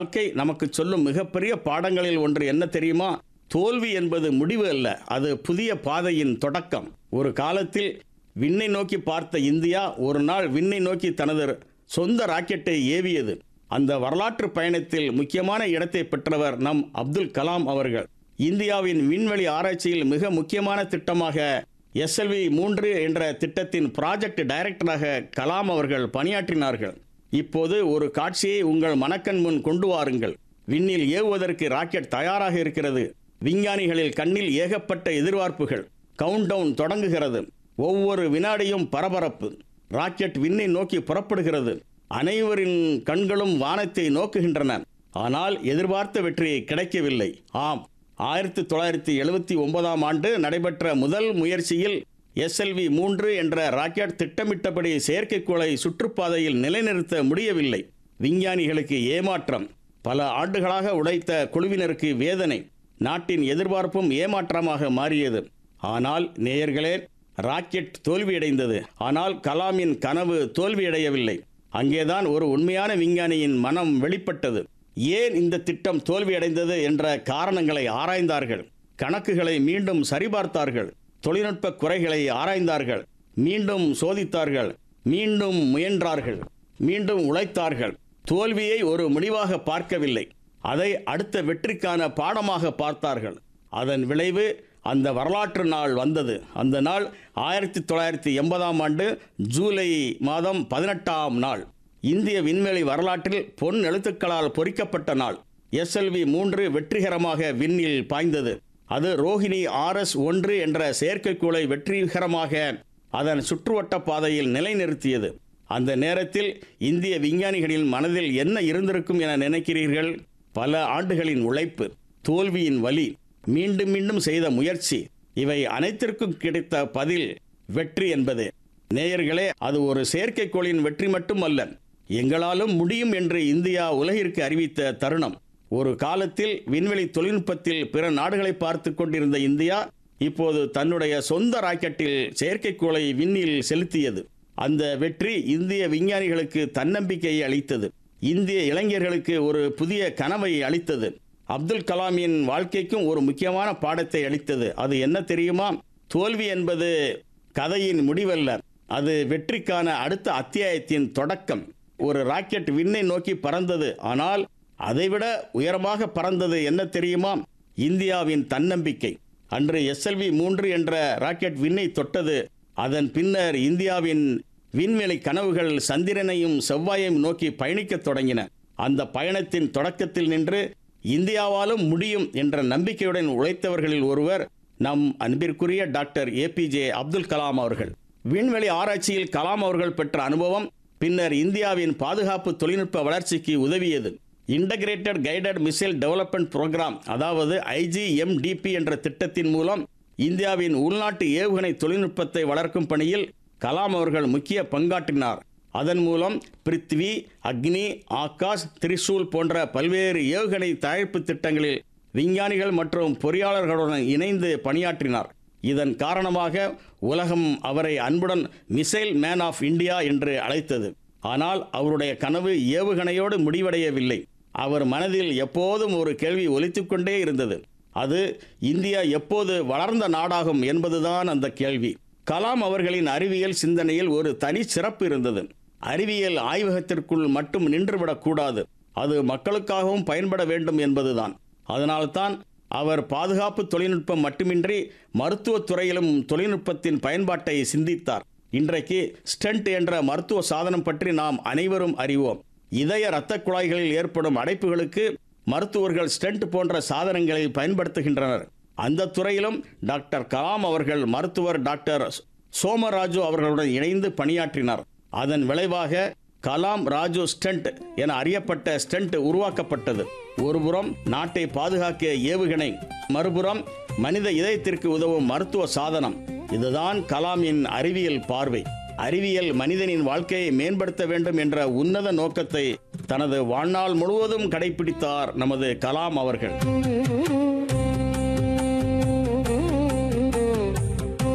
வாழ்க்கை நமக்கு சொல்லும் மிகப்பெரிய பாடங்களில் ஒன்று என்ன தெரியுமா தோல்வி என்பது முடிவு அல்ல அது புதிய பாதையின் தொடக்கம் ஒரு காலத்தில் விண்ணை நோக்கி பார்த்த இந்தியா ஒரு நாள் விண்ணை நோக்கி தனது சொந்த ராக்கெட்டை ஏவியது அந்த வரலாற்று பயணத்தில் முக்கியமான இடத்தை பெற்றவர் நம் அப்துல் கலாம் அவர்கள் இந்தியாவின் விண்வெளி ஆராய்ச்சியில் மிக முக்கியமான திட்டமாக எஸ்எல்வி மூன்று என்ற திட்டத்தின் ப்ராஜெக்ட் டைரக்டராக கலாம் அவர்கள் பணியாற்றினார்கள் இப்போது ஒரு காட்சியை உங்கள் மனக்கண் முன் கொண்டு வாருங்கள் விண்ணில் ஏவுவதற்கு ராக்கெட் தயாராக இருக்கிறது விஞ்ஞானிகளில் கண்ணில் ஏகப்பட்ட எதிர்பார்ப்புகள் கவுண்டவுன் தொடங்குகிறது ஒவ்வொரு வினாடியும் பரபரப்பு ராக்கெட் விண்ணை நோக்கி புறப்படுகிறது அனைவரின் கண்களும் வானத்தை நோக்குகின்றன ஆனால் எதிர்பார்த்த வெற்றி கிடைக்கவில்லை ஆம் ஆயிரத்தி தொள்ளாயிரத்தி எழுபத்தி ஒன்பதாம் ஆண்டு நடைபெற்ற முதல் முயற்சியில் எஸ்எல்வி மூன்று என்ற ராக்கெட் திட்டமிட்டபடி செயற்கைக்கோளை சுற்றுப்பாதையில் நிலைநிறுத்த முடியவில்லை விஞ்ஞானிகளுக்கு ஏமாற்றம் பல ஆண்டுகளாக உடைத்த குழுவினருக்கு வேதனை நாட்டின் எதிர்பார்ப்பும் ஏமாற்றமாக மாறியது ஆனால் நேயர்களே ராக்கெட் தோல்வியடைந்தது ஆனால் கலாமின் கனவு தோல்வியடையவில்லை அங்கேதான் ஒரு உண்மையான விஞ்ஞானியின் மனம் வெளிப்பட்டது ஏன் இந்த திட்டம் தோல்வியடைந்தது என்ற காரணங்களை ஆராய்ந்தார்கள் கணக்குகளை மீண்டும் சரிபார்த்தார்கள் தொழில்நுட்ப குறைகளை ஆராய்ந்தார்கள் மீண்டும் சோதித்தார்கள் மீண்டும் முயன்றார்கள் மீண்டும் உழைத்தார்கள் தோல்வியை ஒரு முடிவாக பார்க்கவில்லை அதை அடுத்த வெற்றிக்கான பாடமாக பார்த்தார்கள் அதன் விளைவு அந்த வரலாற்று நாள் வந்தது அந்த நாள் ஆயிரத்தி தொள்ளாயிரத்தி எண்பதாம் ஆண்டு ஜூலை மாதம் பதினெட்டாம் நாள் இந்திய விண்வெளி வரலாற்றில் பொன் எழுத்துக்களால் பொறிக்கப்பட்ட நாள் எஸ்எல்வி மூன்று வெற்றிகரமாக விண்ணில் பாய்ந்தது அது ரோஹிணி ஆர்எஸ் ஒன்று என்ற செயற்கைக்கோளை வெற்றிகரமாக அதன் சுற்றுவட்ட பாதையில் நிலைநிறுத்தியது அந்த நேரத்தில் இந்திய விஞ்ஞானிகளின் மனதில் என்ன இருந்திருக்கும் என நினைக்கிறீர்கள் பல ஆண்டுகளின் உழைப்பு தோல்வியின் வலி மீண்டும் மீண்டும் செய்த முயற்சி இவை அனைத்திற்கும் கிடைத்த பதில் வெற்றி என்பது நேயர்களே அது ஒரு செயற்கைக்கோளின் வெற்றி மட்டும் அல்ல எங்களாலும் முடியும் என்று இந்தியா உலகிற்கு அறிவித்த தருணம் ஒரு காலத்தில் விண்வெளி தொழில்நுட்பத்தில் பிற நாடுகளை பார்த்து கொண்டிருந்த இந்தியா இப்போது தன்னுடைய சொந்த ராக்கெட்டில் செயற்கைக்கோளை விண்ணில் செலுத்தியது அந்த வெற்றி இந்திய விஞ்ஞானிகளுக்கு தன்னம்பிக்கையை அளித்தது இந்திய இளைஞர்களுக்கு ஒரு புதிய கனவை அளித்தது அப்துல் கலாமின் வாழ்க்கைக்கும் ஒரு முக்கியமான பாடத்தை அளித்தது அது என்ன தெரியுமா தோல்வி என்பது கதையின் முடிவல்ல அது வெற்றிக்கான அடுத்த அத்தியாயத்தின் தொடக்கம் ஒரு ராக்கெட் விண்ணை நோக்கி பறந்தது ஆனால் அதைவிட உயரமாக பறந்தது என்ன தெரியுமா இந்தியாவின் தன்னம்பிக்கை அன்று எஸ்எல்வி மூன்று என்ற ராக்கெட் விண்ணை தொட்டது அதன் பின்னர் இந்தியாவின் விண்வெளி கனவுகள் சந்திரனையும் செவ்வாயையும் நோக்கி பயணிக்கத் தொடங்கின அந்த பயணத்தின் தொடக்கத்தில் நின்று இந்தியாவாலும் முடியும் என்ற நம்பிக்கையுடன் உழைத்தவர்களில் ஒருவர் நம் அன்பிற்குரிய டாக்டர் ஏபிஜே அப்துல் கலாம் அவர்கள் விண்வெளி ஆராய்ச்சியில் கலாம் அவர்கள் பெற்ற அனுபவம் பின்னர் இந்தியாவின் பாதுகாப்பு தொழில்நுட்ப வளர்ச்சிக்கு உதவியது integrated guided missile development program அதாவது ஐஜிஎம்டிபி என்ற திட்டத்தின் மூலம் இந்தியாவின் உள்நாட்டு ஏவுகணை தொழில்நுட்பத்தை வளர்க்கும் பணியில் கலாம் அவர்கள் முக்கிய பங்காற்றினார் அதன் மூலம் பிருத்வி அக்னி ஆகாஷ் திரிசூல் போன்ற பல்வேறு ஏவுகணை தயாரிப்பு திட்டங்களில் விஞ்ஞானிகள் மற்றும் பொறியாளர்களுடன் இணைந்து பணியாற்றினார் இதன் காரணமாக உலகம் அவரை அன்புடன் மிசைல் மேன் ஆஃப் இந்தியா என்று அழைத்தது ஆனால் அவருடைய கனவு ஏவுகணையோடு முடிவடையவில்லை அவர் மனதில் எப்போதும் ஒரு கேள்வி ஒலித்துக்கொண்டே இருந்தது அது இந்தியா எப்போது வளர்ந்த நாடாகும் என்பதுதான் அந்த கேள்வி கலாம் அவர்களின் அறிவியல் சிந்தனையில் ஒரு தனி சிறப்பு இருந்தது அறிவியல் ஆய்வகத்திற்குள் மட்டும் நின்றுவிடக்கூடாது அது மக்களுக்காகவும் பயன்பட வேண்டும் என்பதுதான் அதனால்தான் அவர் பாதுகாப்பு தொழில்நுட்பம் மட்டுமின்றி மருத்துவத் துறையிலும் தொழில்நுட்பத்தின் பயன்பாட்டை சிந்தித்தார் இன்றைக்கு ஸ்டென்ட் என்ற மருத்துவ சாதனம் பற்றி நாம் அனைவரும் அறிவோம் இதய இரத்த குழாய்களில் ஏற்படும் அடைப்புகளுக்கு மருத்துவர்கள் ஸ்டென்ட் போன்ற சாதனங்களை பயன்படுத்துகின்றனர் அந்த துறையிலும் டாக்டர் கலாம் அவர்கள் மருத்துவர் டாக்டர் சோமராஜு அவர்களுடன் இணைந்து பணியாற்றினார் அதன் விளைவாக கலாம் ராஜு ஸ்டென்ட் என அறியப்பட்ட ஸ்டென்ட் உருவாக்கப்பட்டது ஒருபுறம் நாட்டை பாதுகாக்க ஏவுகணை மறுபுறம் மனித இதயத்திற்கு உதவும் மருத்துவ சாதனம் இதுதான் கலாமின் அறிவியல் பார்வை அறிவியல் மனிதனின் வாழ்க்கையை மேம்படுத்த வேண்டும் என்ற உன்னத நோக்கத்தை தனது வாழ்நாள் முழுவதும் கடைபிடித்தார் நமது கலாம் அவர்கள் ஆகாஷ்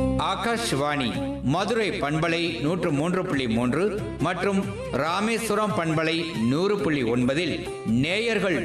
ஆகாஷ்வாணி மதுரை பண்பலை நூற்று மூன்று புள்ளி மூன்று மற்றும் ராமேஸ்வரம் பண்பலை நூறு புள்ளி ஒன்பதில் நேயர்கள்